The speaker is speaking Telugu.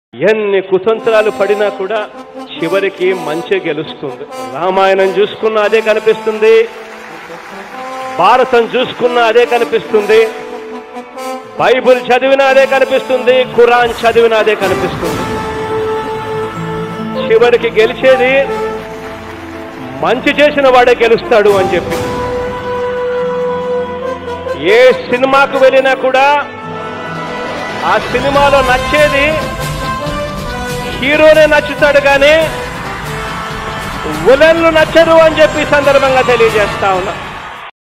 ఎన్ని కుతంత్రాలు పడినా కూడా చివరికి మంచి గెలుస్తుంది రామాయణం చూసుకున్నా అదే కనిపిస్తుంది భారతం చూసుకున్నా అదే కనిపిస్తుంది బైబిల్ చదివినా అదే కనిపిస్తుంది ఖురాన్ చదివినా అదే కనిపిస్తుంది చివరికి గెలిచేది మంచి చేసిన వాడే గెలుస్తాడు అని చెప్పి ఏ సినిమాకు వెళ్ళినా కూడా ఆ సినిమాలో నచ్చేది హీరోనే నచ్చుతాడు కానీ విలన్లు నచ్చరు అని చెప్పి ఈ సందర్భంగా తెలియజేస్తా ఉన్నా